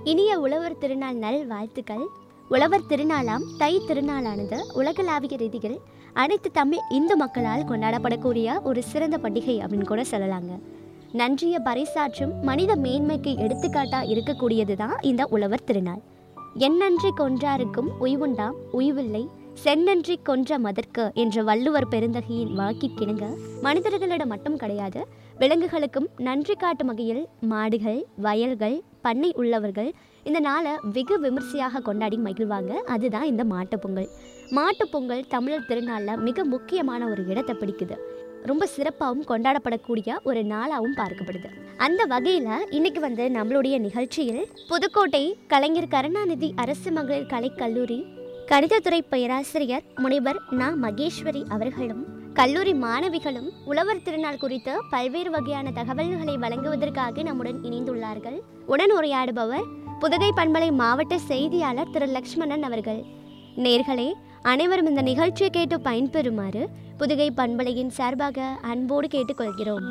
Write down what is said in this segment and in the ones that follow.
இனிய உழவர் திருநாள் நல் வாழ்த்துக்கள் உழவர் திருநாளாம் தை திருநாளானது உலகளாவிய ரீதியில் அனைத்து தமிழ் இந்து மக்களால் கொண்டாடப்படக்கூடிய ஒரு சிறந்த பண்டிகை அப்படின்னு கூட சொல்லலாங்க நன்றிய பறைசாற்றும் மனித மேன்மைக்கு எடுத்துக்காட்டா இருக்கக்கூடியது தான் இந்த உழவர் திருநாள் எண்ணன்றி கொன்றாருக்கும் உய்வுண்டாம் உய்வில்லை செந்நன்றி கொன்ற மதற்கு என்ற வள்ளுவர் பெருந்தகையின் வாக்கிற்கிணங்க மனிதர்களிடம் மட்டும் கிடையாது விலங்குகளுக்கும் நன்றி காட்டும் வகையில் மாடுகள் வயல்கள் பண்ணை உள்ளவர்கள் இந்த நாளை வெகு விமர்சையாக கொண்டாடி மகிழ்வாங்க அதுதான் இந்த மாட்டுப் பொங்கல் மாட்டுப் பொங்கல் தமிழர் திருநாளில் மிக முக்கியமான ஒரு இடத்தை பிடிக்குது ரொம்ப சிறப்பாகவும் கொண்டாடப்படக்கூடிய ஒரு நாளாகவும் பார்க்கப்படுது அந்த வகையில் இன்னைக்கு வந்து நம்மளுடைய நிகழ்ச்சியில் புதுக்கோட்டை கலைஞர் கருணாநிதி அரசு மகளிர் கலைக்கல்லூரி கணிதத்துறை பேராசிரியர் முனைவர் நா மகேஸ்வரி அவர்களும் கல்லூரி மாணவிகளும் உழவர் திருநாள் குறித்து பல்வேறு வகையான தகவல்களை வழங்குவதற்காக நம்முடன் இணைந்துள்ளார்கள் உடன் உரையாடுபவர் புதுகை பண்பலை மாவட்ட செய்தியாளர் திரு லக்ஷ்மணன் அவர்கள் நேர்களே அனைவரும் இந்த நிகழ்ச்சியை கேட்டு பயன்பெறுமாறு புதுகை பண்பலையின் சார்பாக அன்போடு கேட்டுக்கொள்கிறோம்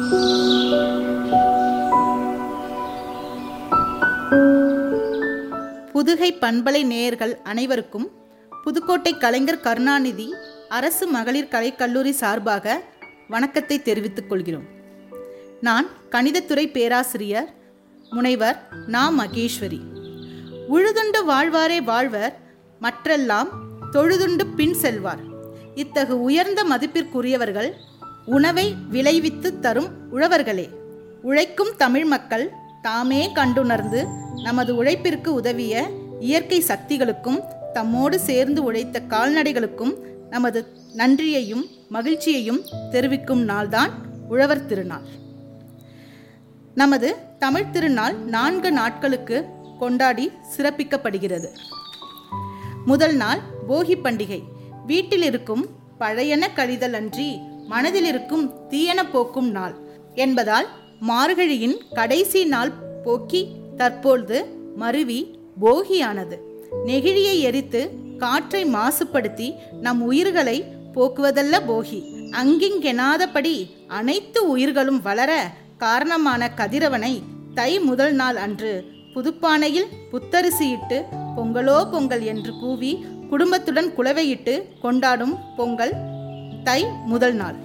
புதுகை பண்பலை நேயர்கள் அனைவருக்கும் புதுக்கோட்டை கலைஞர் கருணாநிதி அரசு மகளிர் கலைக்கல்லூரி சார்பாக வணக்கத்தை தெரிவித்துக் கொள்கிறோம் நான் கணிதத்துறை பேராசிரியர் முனைவர் நா மகேஸ்வரி உழுதுண்டு வாழ்வாரே வாழ்வர் மற்றெல்லாம் தொழுதுண்டு பின் செல்வார் இத்தகு உயர்ந்த மதிப்பிற்குரியவர்கள் உணவை விளைவித்து தரும் உழவர்களே உழைக்கும் தமிழ் மக்கள் தாமே கண்டுணர்ந்து நமது உழைப்பிற்கு உதவிய இயற்கை சக்திகளுக்கும் தம்மோடு சேர்ந்து உழைத்த கால்நடைகளுக்கும் நமது நன்றியையும் மகிழ்ச்சியையும் தெரிவிக்கும் நாள்தான் உழவர் திருநாள் நமது தமிழ் திருநாள் நான்கு நாட்களுக்கு கொண்டாடி சிறப்பிக்கப்படுகிறது முதல் நாள் போகி பண்டிகை வீட்டில் இருக்கும் பழையன கழிதல் அன்றி மனதில் இருக்கும் தீயன போக்கும் நாள் என்பதால் மார்கழியின் கடைசி நாள் போக்கி தற்பொழுது மருவி போகியானது நெகிழியை எரித்து காற்றை மாசுபடுத்தி நம் உயிர்களை போக்குவதல்ல போகி அங்கிங்கெனாதபடி அனைத்து உயிர்களும் வளர காரணமான கதிரவனை தை முதல் நாள் அன்று புதுப்பானையில் புத்தரிசியிட்டு பொங்கலோ பொங்கல் என்று கூவி குடும்பத்துடன் குலவையிட்டு கொண்டாடும் பொங்கல் தை முதல் நாள்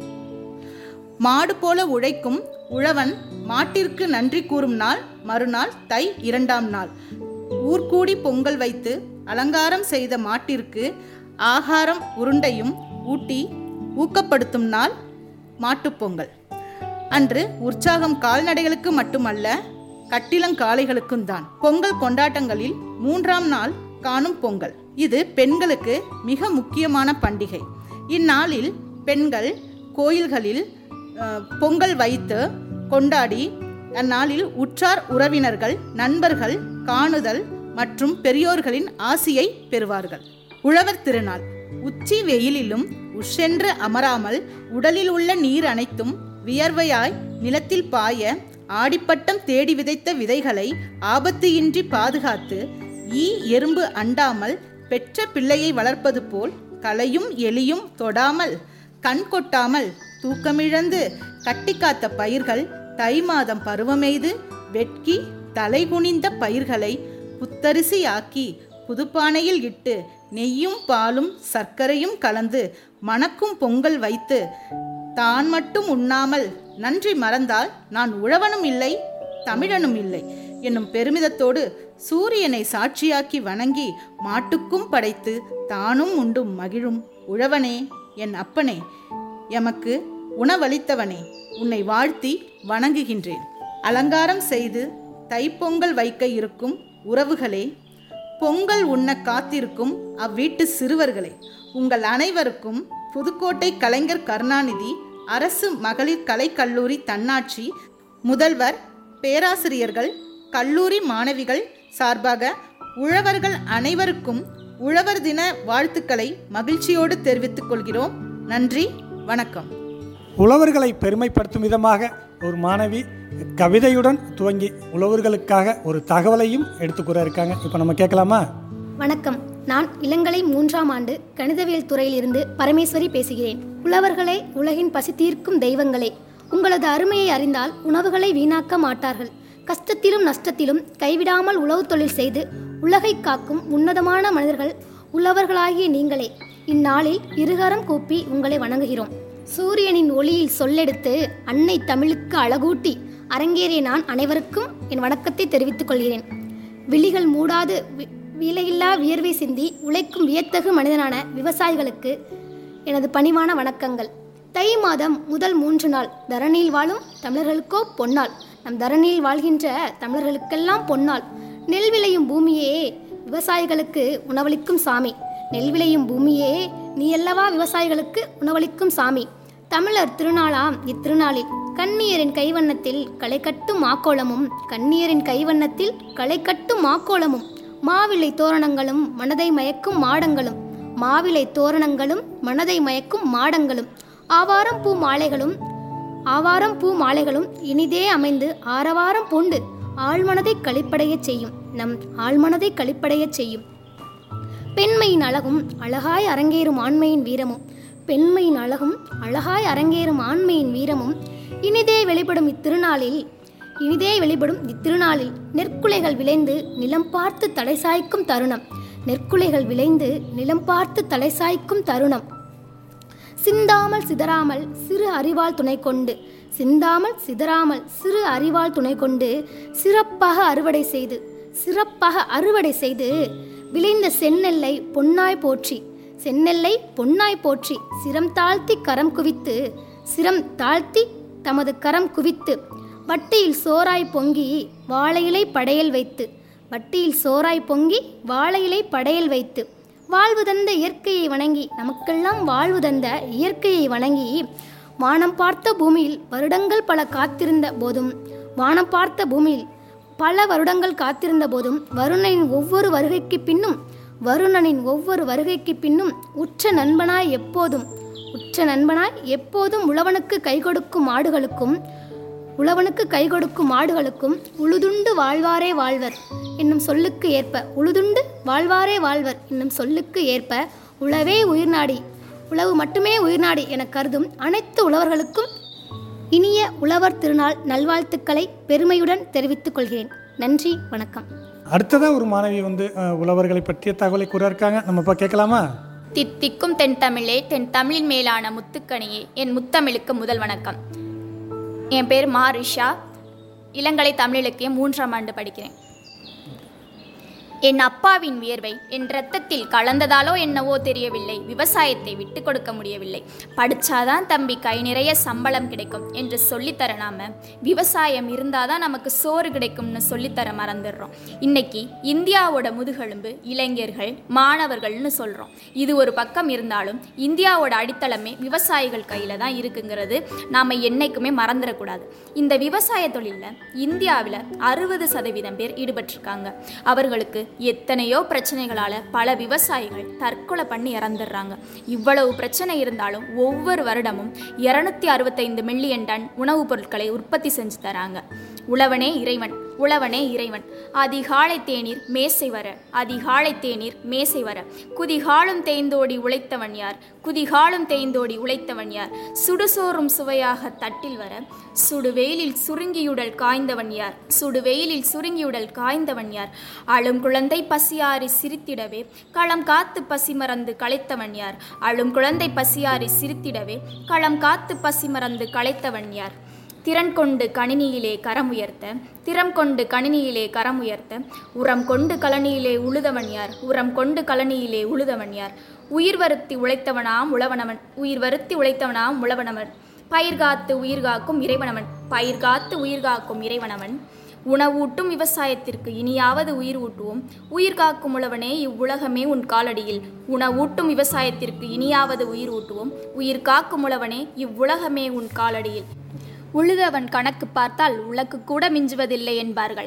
மாடு போல உழைக்கும் உழவன் மாட்டிற்கு நன்றி கூறும் நாள் மறுநாள் தை இரண்டாம் நாள் ஊர்கூடி பொங்கல் வைத்து அலங்காரம் செய்த மாட்டிற்கு ஆகாரம் உருண்டையும் ஊட்டி ஊக்கப்படுத்தும் நாள் மாட்டுப்பொங்கல் அன்று உற்சாகம் கால்நடைகளுக்கு மட்டுமல்ல கட்டிலங்காளைகளுக்கும் தான் பொங்கல் கொண்டாட்டங்களில் மூன்றாம் நாள் காணும் பொங்கல் இது பெண்களுக்கு மிக முக்கியமான பண்டிகை இந்நாளில் பெண்கள் கோயில்களில் அஹ், பொங்கல் வைத்து கொண்டாடி அந்நாளில் உற்றார் உறவினர்கள் நண்பர்கள் காணுதல் மற்றும் பெரியோர்களின் ஆசியை பெறுவார்கள் உழவர் திருநாள் உச்சி வெயிலிலும் உஷென்று அமராமல் உடலில் உள்ள நீர் அனைத்தும் வியர்வையாய் நிலத்தில் பாய ஆடிப்பட்டம் தேடி விதைத்த விதைகளை ஆபத்து இன்றி பாதுகாத்து ஈ எறும்பு அண்டாமல் பெற்ற பிள்ளையை வளர்ப்பது போல் களையும் எலியும் தொடாமல் கண் கொட்டாமல் தூக்கமிழந்து கட்டி காத்த பயிர்கள் தை மாதம் பருவமெய்து வெட்கி தலைகுனிந்த பயிர்களை புத்தரிசியாக்கி புதுப்பானையில் இட்டு நெய்யும் பாலும் சர்க்கரையும் கலந்து மணக்கும் பொங்கல் வைத்து தான் மட்டும் உண்ணாமல் நன்றி மறந்தால் நான் உழவனும் இல்லை தமிழனும் இல்லை என்னும் பெருமிதத்தோடு சூரியனை சாட்சியாக்கி வணங்கி மாட்டுக்கும் படைத்து தானும் உண்டும் மகிழும் உழவனே என் அப்பனே எமக்கு உணவளித்தவனே உன்னை வாழ்த்தி வணங்குகின்றேன் அலங்காரம் செய்து தைப்பொங்கல் வைக்க இருக்கும் உறவுகளே பொங்கல் உண்ண காத்திருக்கும் அவ்வீட்டு சிறுவர்களே உங்கள் அனைவருக்கும் புதுக்கோட்டை கலைஞர் கருணாநிதி அரசு மகளிர் கலைக்கல்லூரி தன்னாட்சி முதல்வர் பேராசிரியர்கள் கல்லூரி மாணவிகள் சார்பாக உழவர்கள் அனைவருக்கும் உழவர் தின வாழ்த்துக்களை மகிழ்ச்சியோடு தெரிவித்துக் கொள்கிறோம் நன்றி வணக்கம் உழவர்களை பெருமைப்படுத்தும் விதமாக ஒரு மாணவி கவிதையுடன் துவங்கி உழவர்களுக்காக ஒரு தகவலையும் எடுத்துக்கூற இருக்காங்க இப்போ நம்ம கேட்கலாமா வணக்கம் நான் இளங்கலை மூன்றாம் ஆண்டு கணிதவியல் துறையிலிருந்து பரமேஸ்வரி பேசுகிறேன் உழவர்களே உலகின் பசி தீர்க்கும் தெய்வங்களே உங்களது அருமையை அறிந்தால் உணவுகளை வீணாக்க மாட்டார்கள் கஷ்டத்திலும் நஷ்டத்திலும் கைவிடாமல் உழவு தொழில் செய்து உலகை காக்கும் உன்னதமான மனிதர்கள் உள்ளவர்களாகிய நீங்களே இந்நாளில் இருகரம் கூப்பி உங்களை வணங்குகிறோம் சூரியனின் ஒளியில் சொல்லெடுத்து அன்னை தமிழுக்கு அழகூட்டி அரங்கேறிய நான் அனைவருக்கும் என் வணக்கத்தை தெரிவித்துக் கொள்கிறேன் விழிகள் மூடாது வி- விலையில்லா வியர்வை சிந்தி உழைக்கும் வியத்தகு மனிதனான விவசாயிகளுக்கு எனது பணிவான வணக்கங்கள் தை மாதம் முதல் மூன்று நாள் தரணியில் வாழும் தமிழர்களுக்கோ பொன்னாள் நம் தரணியில் வாழ்கின்ற தமிழர்களுக்கெல்லாம் பொன்னாள் நெல் விளையும் பூமியே விவசாயிகளுக்கு உணவளிக்கும் சாமி நெல் விளையும் பூமியே நீ அல்லவா விவசாயிகளுக்கு உணவளிக்கும் சாமி தமிழர் திருநாளாம் இத்திருநாளில் கண்ணியரின் கைவண்ணத்தில் களை கட்டும் மாக்கோலமும் கண்ணியரின் கைவண்ணத்தில் களை கட்டும் மாக்கோலமும் மாவிலை தோரணங்களும் மனதை மயக்கும் மாடங்களும் மாவிலை தோரணங்களும் மனதை மயக்கும் மாடங்களும் ஆவாரம் பூ மாலைகளும் ஆவாரம் பூ மாலைகளும் இனிதே அமைந்து ஆரவாரம் பூண்டு ஆழ்மனதை களிப்படையச் செய்யும் நம் ஆழ்மனதை களிப்படையச் செய்யும் பெண்மையின் அழகும் அழகாய் அரங்கேறும் ஆண்மையின் வீரமும் பெண்மையின் அழகும் அழகாய் அரங்கேறும் ஆண்மையின் வீரமும் இனிதே வெளிப்படும் இத்திருநாளில் இனிதே வெளிப்படும் இத்திருநாளில் நெற்குலைகள் விளைந்து நிலம் பார்த்து தலை சாய்க்கும் தருணம் நெற்குலைகள் விளைந்து நிலம் பார்த்து தலை சாய்க்கும் தருணம் சிந்தாமல் சிதறாமல் சிறு அறிவால் துணை கொண்டு சிந்தாமல் சிதறாமல் சிறு அறிவால் துணை கொண்டு சிறப்பாக அறுவடை செய்து சிறப்பாக அறுவடை செய்து விளைந்த செந்நெல்லை பொன்னாய் போற்றி செந்நெல்லை பொன்னாய் போற்றி சிரம் தாழ்த்தி கரம் குவித்து சிரம் தாழ்த்தி தமது கரம் குவித்து வட்டியில் சோறாய் பொங்கி வாழையிலை படையல் வைத்து வட்டியில் சோறாய் பொங்கி வாழையிலை படையல் வைத்து வாழ்வு தந்த இயற்கையை வணங்கி நமக்கெல்லாம் வாழ்வு தந்த இயற்கையை வணங்கி வானம் பார்த்த பூமியில் வருடங்கள் பல காத்திருந்த போதும் வானம் பார்த்த பூமியில் பல வருடங்கள் காத்திருந்த போதும் வருணனின் ஒவ்வொரு வருகைக்கு பின்னும் வருணனின் ஒவ்வொரு வருகைக்கு பின்னும் உற்ற நண்பனாய் எப்போதும் உற்ற நண்பனாய் எப்போதும் உழவனுக்கு கை கொடுக்கும் மாடுகளுக்கும் உழவனுக்கு கை கொடுக்கும் மாடுகளுக்கும் உழுதுண்டு வாழ்வாரே வாழ்வர் என்னும் சொல்லுக்கு ஏற்ப உழுதுண்டு வாழ்வாரே வாழ்வர் என்னும் சொல்லுக்கு ஏற்ப உழவே உயிர்நாடி உழவு மட்டுமே உயிர்நாடி என கருதும் அனைத்து உழவர்களுக்கும் இனிய உழவர் திருநாள் நல்வாழ்த்துக்களை பெருமையுடன் தெரிவித்துக் கொள்கிறேன் நன்றி வணக்கம் அடுத்ததாக ஒரு மாணவி வந்து அஹ், உழவர்களை பற்றிய தகவலை கூற இருக்காங்க நம்ம இப்போ கேட்கலாமா தித்திக்கும் தென் தமிழே தென் தமிழின் மேலான முத்துக்கணியே என் முத்தமிழுக்கு முதல் வணக்கம் என் பேர் மா ரிஷா இளங்கலை தமிழ் இலக்கியம் மூன்றாம் ஆண்டு படிக்கிறேன் என் அப்பாவின் வியர்வை என் ரத்தத்தில் கலந்ததாலோ என்னவோ தெரியவில்லை விவசாயத்தை விட்டு கொடுக்க முடியவில்லை படிச்சாதான் தம்பி கை நிறைய சம்பளம் கிடைக்கும் என்று சொல்லித்தர நாம விவசாயம் இருந்தாதான் நமக்கு சோறு கிடைக்கும்னு சொல்லித்தர மறந்துடுறோம் இன்னைக்கு இந்தியாவோட முதுகெலும்பு இளைஞர்கள் மாணவர்கள்னு சொல்கிறோம் இது ஒரு பக்கம் இருந்தாலும் இந்தியாவோட அடித்தளமே விவசாயிகள் கையில் தான் இருக்குங்கிறது நாம் என்னைக்குமே மறந்துடக்கூடாது இந்த விவசாய தொழிலில் இந்தியாவில் அறுபது சதவீதம் பேர் ஈடுபட்டிருக்காங்க அவர்களுக்கு எத்தனையோ பிரச்சனைகளால் பல விவசாயிகள் தற்கொலை பண்ணி இறந்துடுறாங்க இவ்வளவு பிரச்சனை இருந்தாலும் ஒவ்வொரு வருடமும் இரநூத்தி அறுபத்தைந்து மில்லியன் டன் உணவுப் பொருட்களை உற்பத்தி செஞ்சு தராங்க உழவனே இறைவன் உழவனே இறைவன் அதிகாலை தேநீர் மேசை வர அதிகாலை தேநீர் மேசை வர குதிகாலும் தேய்ந்தோடி உழைத்தவன் யார் குதிகாலும் தேய்ந்தோடி உழைத்தவன் யார் சுடுசோறும் சுவையாக தட்டில் வர சுடுவெயிலில் சுருங்கியுடல் காய்ந்தவன் யார் சுடுவெயிலில் சுருங்கியுடல் காய்ந்தவன் யார் அழும் குழந்தை பசியாரி சிரித்திடவே களம் காத்து பசி மறந்து களைத்தவன் யார் அழும் குழந்தை பசியாரி சிரித்திடவே களம் காத்து பசி மறந்து களைத்தவன் யார் திறன் கொண்டு கணினியிலே கரம் உயர்த்த திறம் கொண்டு கணினியிலே கரம் உயர்த்த உரம் கொண்டு கழனியிலே உழுதவன் யார் உரம் கொண்டு கழனியிலே உழுதவன் யார் உயிர் வருத்தி உழைத்தவனாம் உழவனவன் உயிர் வருத்தி உழைத்தவனாம் உழவனவன் பயிர் காத்து உயிர் காக்கும் இறைவனவன் பயிர் காத்து உயிர் காக்கும் இறைவனவன் உணவூட்டும் விவசாயத்திற்கு இனியாவது உயிர் ஊட்டுவோம் உயிர் காக்கும் உழவனே இவ்வுலகமே உன் காலடியில் உணவூட்டும் விவசாயத்திற்கு இனியாவது உயிர் ஊட்டுவோம் உயிர் காக்கும் உழவனே இவ்வுலகமே உன் காலடியில் உழுதவன் கணக்கு பார்த்தால் உலக்கு கூட மிஞ்சுவதில்லை என்பார்கள்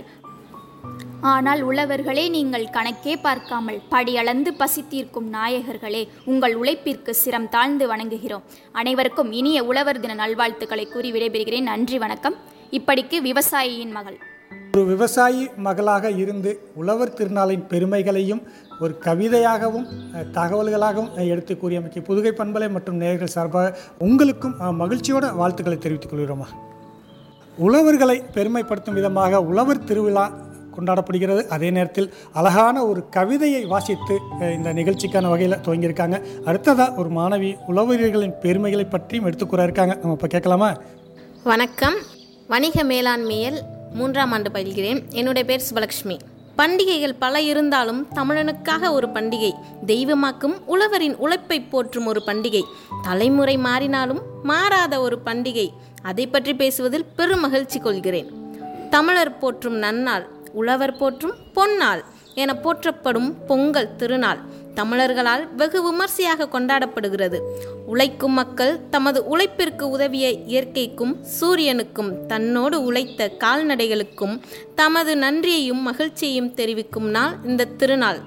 ஆனால் உழவர்களே நீங்கள் கணக்கே பார்க்காமல் படியளந்து பசி தீர்க்கும் நாயகர்களே உங்கள் உழைப்பிற்கு சிரம் தாழ்ந்து வணங்குகிறோம் அனைவருக்கும் இனிய உழவர் தின நல்வாழ்த்துக்களை கூறி விடைபெறுகிறேன் நன்றி வணக்கம் இப்படிக்கு விவசாயியின் மகள் ஒரு விவசாயி மகளாக இருந்து உழவர் திருநாளின் பெருமைகளையும் ஒரு கவிதையாகவும் அஹ், தகவல்களாகவும் அஹ், எடுத்து கூறியமைக்கு புதுகை பண்பலை மற்றும் நேயர்கள் சார்பாக உங்களுக்கும் அஹ், மகிழ்ச்சியோட வாழ்த்துக்களை தெரிவித்துக் கொள்கிறோமா உழவர்களை பெருமைப்படுத்தும் விதமாக உழவர் திருவிழா கொண்டாடப்படுகிறது அதே நேரத்தில் அழகான ஒரு கவிதையை வாசித்து அஹ், இந்த நிகழ்ச்சிக்கான வகையில் துவங்கியிருக்காங்க அடுத்ததாக ஒரு மாணவி உழவர்களின் பெருமைகளை பற்றியும் எடுத்துக்கூற இருக்காங்க நம்ம இப்போ கேட்கலாமா வணக்கம் வணிக மேலாண்மையில் மூன்றாம் ஆண்டு பயில்கிறேன் என்னுடைய பேர் சுபலக்ஷ்மி பண்டிகைகள் பல இருந்தாலும் தமிழனுக்காக ஒரு பண்டிகை தெய்வமாக்கும் உழவரின் உழைப்பை போற்றும் ஒரு பண்டிகை தலைமுறை மாறினாலும் மாறாத ஒரு பண்டிகை அதை பற்றி பேசுவதில் பெரும் மகிழ்ச்சி கொள்கிறேன் தமிழர் போற்றும் நன்னாள் உழவர் போற்றும் பொன்னாள் என போற்றப்படும் பொங்கல் திருநாள் தமிழர்களால் வெகு விமர்சையாக கொண்டாடப்படுகிறது உழைக்கும் மக்கள் தமது உழைப்பிற்கு உதவிய இயற்கைக்கும் சூரியனுக்கும் தன்னோடு உழைத்த கால்நடைகளுக்கும் தமது நன்றியையும் மகிழ்ச்சியையும் தெரிவிக்கும் நாள் இந்த திருநாள்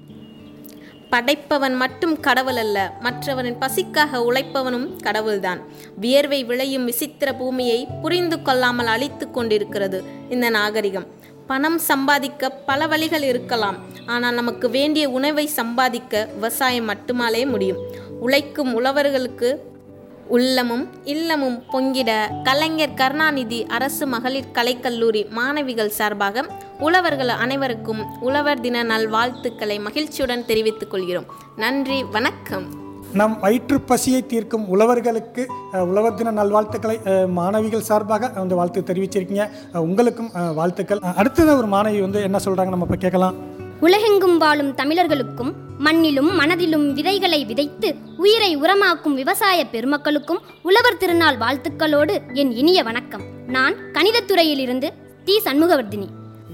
படைப்பவன் மட்டும் கடவுள் அல்ல மற்றவனின் பசிக்காக உழைப்பவனும் கடவுள்தான் வியர்வை விளையும் விசித்திர பூமியை புரிந்து கொள்ளாமல் அழித்து கொண்டிருக்கிறது இந்த நாகரிகம் பணம் சம்பாதிக்க பல வழிகள் இருக்கலாம் ஆனால் நமக்கு வேண்டிய உணவை சம்பாதிக்க விவசாயம் மட்டுமாலே முடியும் உழைக்கும் உழவர்களுக்கு உள்ளமும் இல்லமும் பொங்கிட கலைஞர் கருணாநிதி அரசு மகளிர் கலைக்கல்லூரி மாணவிகள் சார்பாக உழவர்கள் அனைவருக்கும் உழவர் தின நல்வாழ்த்துக்களை மகிழ்ச்சியுடன் தெரிவித்துக் கொள்கிறோம் நன்றி வணக்கம் நம் வயிற்றுப் பசியை தீர்க்கும் உழவர்களுக்கு அஹ், உழவர் தின நல்வாழ்த்துக்களை அஹ், மாணவிகள் சார்பாக அந்த வாழ்த்து தெரிவிச்சிருக்கீங்க அஹ், உங்களுக்கும் அஹ், வாழ்த்துக்கள் அஹ், அடுத்ததா ஒரு மாணவி வந்து என்ன சொல்கிறாங்க நம்ம இப்போ கேட்கலாம் உலகெங்கும் வாழும் தமிழர்களுக்கும் மண்ணிலும் மனதிலும் விதைகளை விதைத்து உயிரை உரமாக்கும் விவசாய பெருமக்களுக்கும் உழவர் திருநாள் வாழ்த்துக்களோடு என் இனிய வணக்கம் நான் கணிதத்துறையிலிருந்து டி சண்முகவர்தினி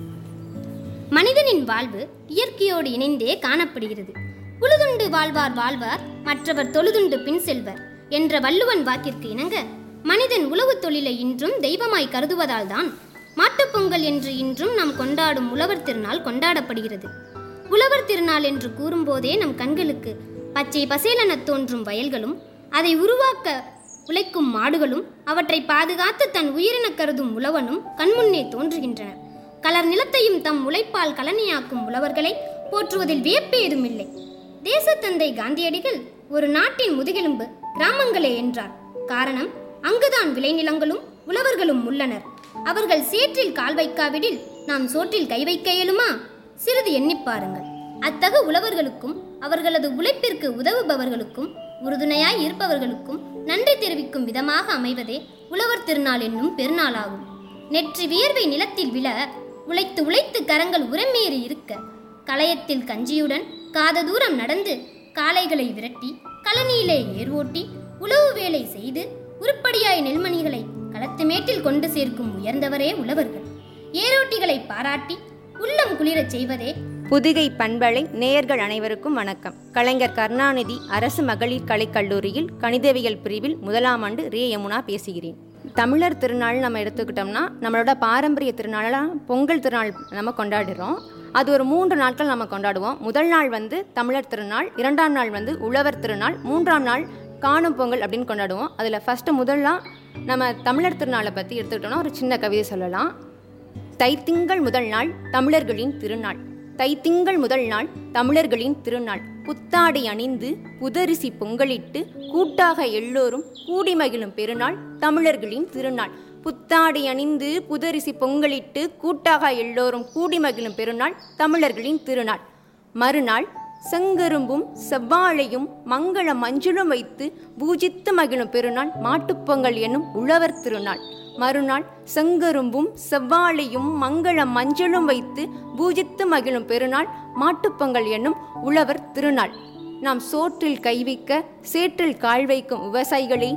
மனிதனின் வாழ்வு இயற்கையோடு இணைந்தே காணப்படுகிறது உழுதுண்டு வாழ்வார் வாழ்வார் மற்றவர் தொழுதுண்டு பின் செல்வர் என்ற வள்ளுவன் வாக்கிற்கு இணங்க மனிதன் உழவுத் தொழிலை இன்றும் தெய்வமாய் கருதுவதால் தான் மாட்டுப் பொங்கல் என்று இன்றும் நாம் கொண்டாடும் உழவர் திருநாள் கொண்டாடப்படுகிறது உழவர் திருநாள் என்று கூறும்போதே நம் கண்களுக்கு பச்சை பசேலென தோன்றும் வயல்களும் அதை உருவாக்க உழைக்கும் மாடுகளும் அவற்றை பாதுகாத்து தன் உயிரென கருதும் உழவனும் கண்முன்னே தோன்றுகின்றன கலர் நிலத்தையும் தம் உழைப்பால் கலனியாக்கும் உழவர்களை போற்றுவதில் வியப்பே ஏதுமில்லை தேசத்தந்தை காந்தியடிகள் ஒரு நாட்டின் முதுகெலும்பு கிராமங்களே என்றார் காரணம் அங்குதான் விளைநிலங்களும் உழவர்களும் உள்ளனர் அவர்கள் சேற்றில் கால் வைக்காவிடில் நாம் சோற்றில் கை வைக்க இயலுமா சிறிது எண்ணிப் பாருங்கள் அத்தகு உழவர்களுக்கும் அவர்களது உழைப்பிற்கு உதவுபவர்களுக்கும் உறுதுணையாய் இருப்பவர்களுக்கும் நன்றி தெரிவிக்கும் விதமாக அமைவதே உழவர் திருநாள் என்னும் பெருநாளாகும் நெற்றி வியர்வை நிலத்தில் விழ உழைத்து உழைத்து கரங்கள் உரமேறி இருக்க களையத்தில் கஞ்சியுடன் காத தூரம் நடந்து காளைகளை விரட்டி கழனியிலே ஏர் ஓட்டி உழவு வேலை செய்து உருப்படியாய் நெல்மணிகளை களத்து மேட்டில் கொண்டு சேர்க்கும் உயர்ந்தவரே உழவர்கள் ஏரோட்டிகளை பாராட்டி உள்ளம் குளிரச் செய்வதே புதுகை பண்பலை நேயர்கள் அனைவருக்கும் வணக்கம் கலைஞர் கருணாநிதி அரசு மகளிர் கலைக்கல்லூரியில் கணிதவியல் பிரிவில் முதலாம் ஆண்டு ரே யமுனா பேசுகிறேன் தமிழர் திருநாள் நம்ம எடுத்துக்கிட்டோம்னா நம்மளோட பாரம்பரிய திருநாளாக பொங்கல் திருநாள் நம்ம கொண்டாடுறோம் அது ஒரு மூன்று நாட்கள் நம்ம கொண்டாடுவோம் முதல் நாள் வந்து தமிழர் திருநாள் இரண்டாம் நாள் வந்து உழவர் திருநாள் மூன்றாம் நாள் காணும் பொங்கல் அப்படின்னு கொண்டாடுவோம் அதில் ஃபஸ்ட்டு முதல்லாம் நம்ம தமிழர் திருநாளை பற்றி எடுத்துக்கிட்டோம்னா ஒரு சின்ன கவிதை சொல்லலாம் தைத்திங்கள் முதல் நாள் தமிழர்களின் திருநாள் தைத்திங்கள் முதல் நாள் தமிழர்களின் திருநாள் புத்தாடை அணிந்து புதரிசி பொங்கலிட்டு கூட்டாக எல்லோரும் கூடி மகிழும் பெருநாள் தமிழர்களின் திருநாள் புத்தாடை அணிந்து புதரிசி பொங்கலிட்டு கூட்டாக எல்லோரும் கூடி மகிழும் பெருநாள் தமிழர்களின் திருநாள் மறுநாள் செங்கரும்பும் செவ்வாழையும் மங்கள மஞ்சளும் வைத்து பூஜித்து மகிழும் பெருநாள் மாட்டுப்பொங்கல் என்னும் உழவர் திருநாள் மறுநாள் செங்கரும்பும் செவ்வாழையும் மங்கள மஞ்சளும் வைத்து பூஜித்து மகிழும் பெருநாள் மாட்டுப்பொங்கல் என்னும் உழவர் திருநாள் நாம் சோற்றில் கை வைக்க சேற்றில் கால் வைக்கும் விவசாயிகளே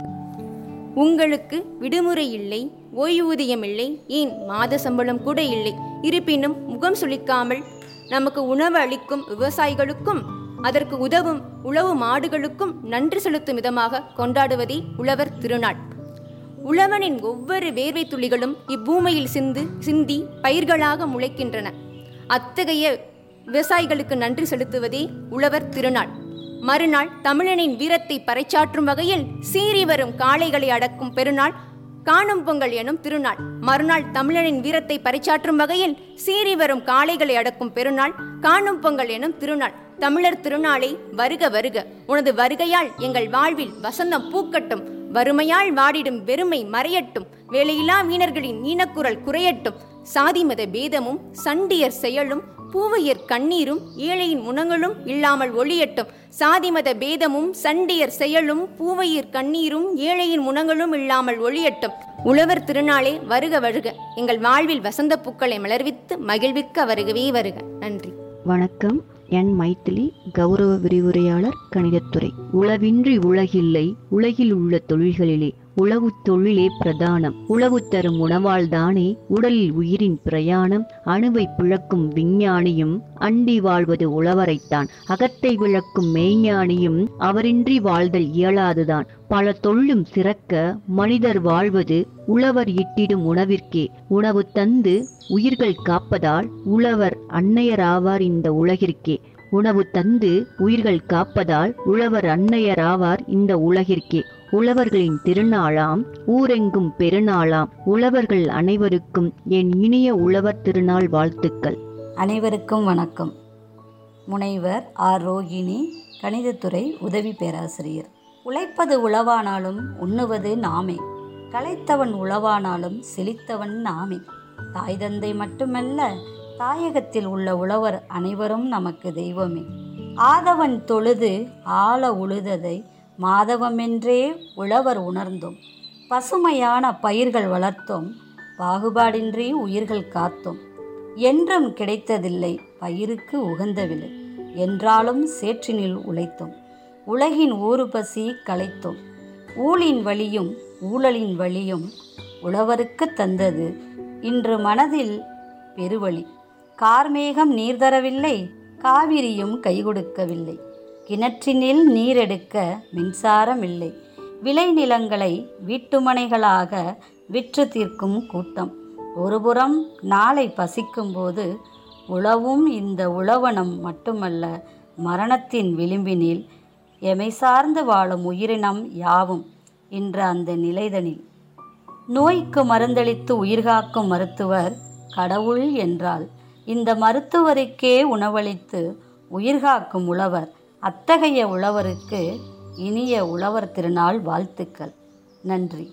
உங்களுக்கு விடுமுறை இல்லை ஓய்வூதியம் இல்லை ஏன் மாத சம்பளம் கூட இல்லை இருப்பினும் முகம் சுளிக்காமல் நமக்கு உணவு அளிக்கும் விவசாயிகளுக்கும் அதற்கு உதவும் உழவு மாடுகளுக்கும் நன்றி செலுத்தும் விதமாக கொண்டாடுவதே உழவர் திருநாள் உழவனின் ஒவ்வொரு வேர்வை துளிகளும் இப்பூமியில் சிந்து சிந்தி பயிர்களாக முளைக்கின்றன அத்தகைய விவசாயிகளுக்கு நன்றி செலுத்துவதே உழவர் திருநாள் மறுநாள் தமிழனின் வீரத்தை பறைச்சாற்றும் வகையில் சீறி வரும் காளைகளை அடக்கும் பெருநாள் காணும் பொங்கல் எனும் திருநாள் மறுநாள் தமிழனின் வீரத்தை பறைச்சாற்றும் வகையில் சீறி வரும் காளைகளை அடக்கும் பெருநாள் காணும் பொங்கல் எனும் திருநாள் தமிழர் திருநாளை வருக வருக உனது வருகையால் எங்கள் வாழ்வில் வசந்தம் பூக்கட்டும் வறுமையால் வாடிடும் வெறுமை மறையட்டும் வேலையில்லா வீணர்களின் ஈனக்குரல் குறையட்டும் சாதி மத பேதமும் சண்டியர் செயலும் பூவையர் கண்ணீரும் ஏழையின் முனங்களும் இல்லாமல் ஒளியட்டும் சாதி மத பேதமும் சண்டியர் செயலும் பூவையர் கண்ணீரும் ஏழையின் முனங்களும் இல்லாமல் ஒளியட்டும் உழவர் திருநாளே வருக வருக எங்கள் வாழ்வில் வசந்த பூக்களை மலர்வித்து மகிழ்விக்க வருகவே வருக நன்றி வணக்கம் என் மைத்திலி கௌரவ விரிவுரையாளர் கணிதத்துறை உளவின்றி உலகில்லை உலகில் உள்ள தொழில்களிலே உழவு தொழிலே பிரதானம் உழவு தரும் உணவால்தானே உடலில் உயிரின் பிரயாணம் அணுவை பிளக்கும் விஞ்ஞானியும் அண்டி வாழ்வது உழவரைத்தான் அகத்தை விளக்கும் மெய்ஞானியும் அவரின்றி வாழ்தல் இயலாதுதான் பல தொல்லும் சிறக்க மனிதர் வாழ்வது உழவர் இட்டிடும் உணவிற்கே உணவு தந்து உயிர்கள் காப்பதால் உழவர் அன்னையராவார் இந்த உலகிற்கே உணவு தந்து உயிர்கள் காப்பதால் உழவர் அன்னையராவார் இந்த உலகிற்கே உழவர்களின் திருநாளாம் ஊரெங்கும் பெருநாளாம் உழவர்கள் அனைவருக்கும் என் இனிய உழவர் திருநாள் வாழ்த்துக்கள் அனைவருக்கும் வணக்கம் முனைவர் ஆர் ரோகிணி கணிதத்துறை உதவி பேராசிரியர் உழைப்பது உழவானாலும் உண்ணுவது நாமே களைத்தவன் உழவானாலும் செழித்தவன் நாமே தாய் தந்தை மட்டுமல்ல தாயகத்தில் உள்ள உழவர் அனைவரும் நமக்கு தெய்வமே ஆதவன் தொழுது ஆழ உழுததை மாதவமென்றே உழவர் உணர்ந்தோம் பசுமையான பயிர்கள் வளர்த்தோம் பாகுபாடின்றி உயிர்கள் காத்தோம் என்றும் கிடைத்ததில்லை பயிருக்கு உகந்த விலை என்றாலும் சேற்றினில் உழைத்தோம் உலகின் ஊறு பசி களைத்தோம் ஊழின் வழியும் ஊழலின் வழியும் உழவருக்கு தந்தது இன்று மனதில் பெருவழி கார்மேகம் நீர் தரவில்லை காவிரியும் கை கொடுக்கவில்லை கிணற்றினில் நீரெடுக்க மின்சாரம் இல்லை விளைநிலங்களை வீட்டுமனைகளாக விற்று தீர்க்கும் கூட்டம் ஒருபுறம் நாளை பசிக்கும்போது உழவும் இந்த உழவனம் மட்டுமல்ல மரணத்தின் விளிம்பினில் எமை சார்ந்து வாழும் உயிரினம் யாவும் இன்று அந்த நிலைதனில் நோய்க்கு மருந்தளித்து உயிர்காக்கும் மருத்துவர் கடவுள் என்றால் இந்த மருத்துவருக்கே உணவளித்து உயிர்காக்கும் உழவர் அத்தகைய உழவருக்கு இனிய உழவர் திருநாள் வாழ்த்துக்கள் நன்றி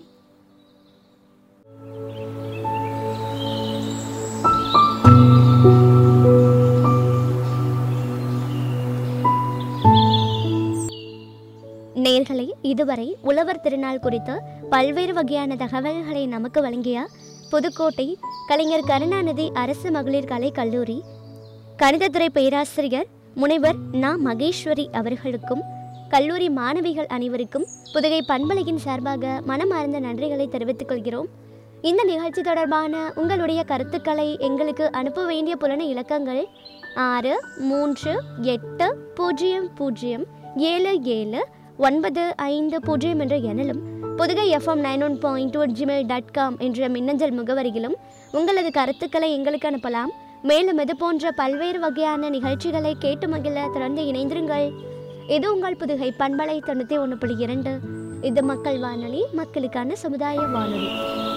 நேர்களை இதுவரை உழவர் திருநாள் குறித்த பல்வேறு வகையான தகவல்களை நமக்கு வழங்கிய புதுக்கோட்டை கலைஞர் கருணாநிதி அரசு மகளிர் கலை கல்லூரி கணிதத்துறை பேராசிரியர் முனைவர் நா மகேஸ்வரி அவர்களுக்கும் கல்லூரி மாணவிகள் அனைவருக்கும் புதுகை பண்பலையின் சார்பாக மனமார்ந்த நன்றிகளை தெரிவித்துக் கொள்கிறோம் இந்த நிகழ்ச்சி தொடர்பான உங்களுடைய கருத்துக்களை எங்களுக்கு அனுப்ப வேண்டிய புலன இலக்கங்கள் ஆறு மூன்று எட்டு பூஜ்ஜியம் பூஜ்ஜியம் ஏழு ஏழு ஒன்பது ஐந்து பூஜ்ஜியம் என்ற எண்ணிலும் Pudhugai FM nine one point two Gmail dot com என்ற மின்னஞ்சல் முகவரியிலும் உங்களது கருத்துக்களை எங்களுக்கு அனுப்பலாம் மேலும் இது போன்ற பல்வேறு வகையான நிகழ்ச்சிகளை கேட்டு மகிழ தொடர்ந்து இணைந்திருங்கள் இது உங்கள் புதுகை பண்பலை தொண்ணூற்றி ஒன்று புள்ளி இரண்டு இது மக்கள் வானொலி மக்களுக்கான சமுதாய வானொலி